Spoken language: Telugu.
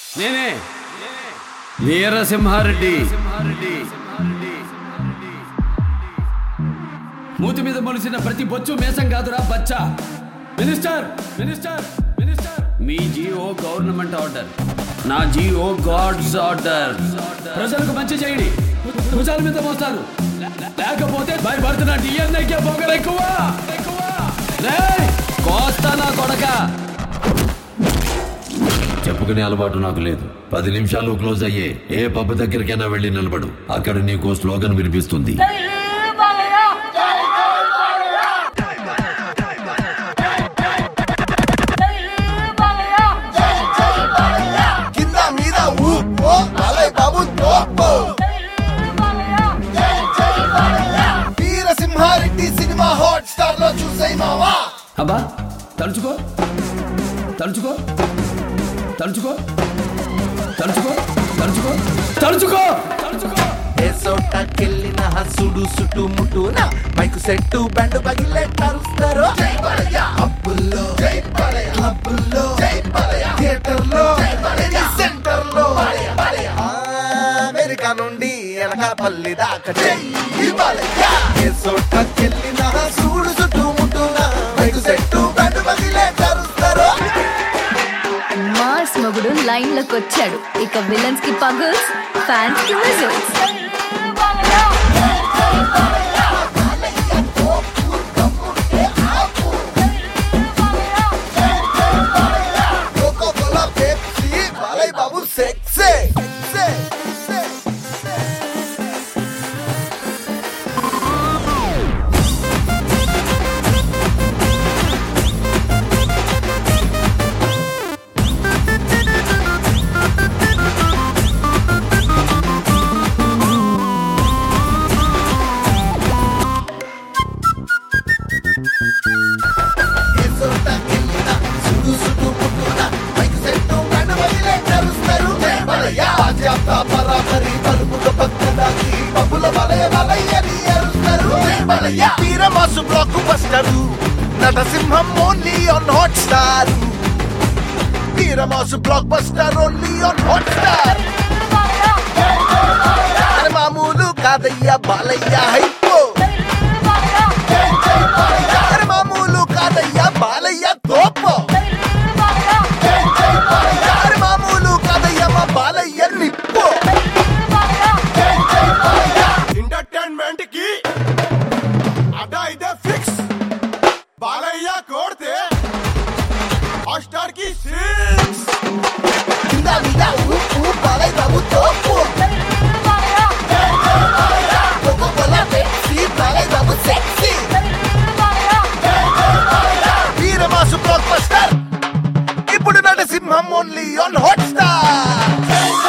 నేనే వీరసింహారెడ్డి మూతి మీద మొలిసిన ప్రతి బొచ్చు మేసం కాదురా బచ్చా మినిస్టర్ మినిస్టర్ మినిస్టర్ మీ జిఓ గవర్నమెంట్ ఆర్డర్ నా జిఓ గాడ్స్ ఆర్డర్ ప్రజలకు మంచి చేయండి భుజాల మీద మోస్తారు లేకపోతే భయపడుతున్న డిఎన్ఏకే పొగరు ఎక్కువ ఎక్కువ రేయ్, కోస్తా నా కొడక చెప్పుకునే అలవాటు నాకు లేదు పది నిమిషాలు క్లోజ్ అయ్యే ఏ పబ్ దగ్గరికైనా వెళ్ళి నిలబడు అక్కడ నీకు స్లోగన్ వినిపిస్తుంది కింద మీద ఊ ఓ బాలయ్య బాబు తోపు వీరసింహారెడ్డి సినిమా హాట్ స్టార్ లో చూసాయి మావా అబ్బా తలుచుకో తలుచుకో తలుచుకో తలుచుకో తలుచుకో తలుచుకో తలుచుకో ఏసోటకెళ్ళిన హసుడు సుటు ముట్టున మైకు సెట్టు బ్యాండ్ పగిలే కరుస్తారు అప్పుల్లో క్లబ్బుల్లో థియేటర్లో సెంటర్ లో అమెరికా నుండి ఎనకాపల్లి దాకా ఏసోటకెళ్ళిన హసుడు సుటు ముట్టున మైకు సెట్టు బ్యాండ్ పగిలే కరుస్తారు మాస్ మొగుడు లైన్ లోకి వచ్చాడు ఇక విలన్స్ కి పగుల్స్ ఫ్యాన్స్ కి whistles Coca Cola Pepsi Balayya Babu sexy sexy వీరమాసు బ్లాక్ బస్టరు నటసింహం ఓన్లీ ఆన్ హాట్ స్టార్ వీరమాసు blockbuster only on hot star అరే మామూలు కాదయ్యా బాలయ్య హైపో అరే మామూలు కాదయ్యా బాలయ్య తోపో అరే మామూలు కాదయ్యా మా బాలయ్య నిప్పో ఎంటర్టైన్మెంట్ కి అడ్డా ఇదే ఫిక్స్ బాలయ్య కోడితే హాట్స్టార్ కి సిక్స్ కింద మీద ఊపు బాలయ్య బాబు తోపు Coca Cola Pepsi Balayya Babu sexy వీరమాసు బ్లాక్ బస్టర్ ఇప్పుడు నటసింహం ఓన్లీ ఆన్ హాట్ స్టార్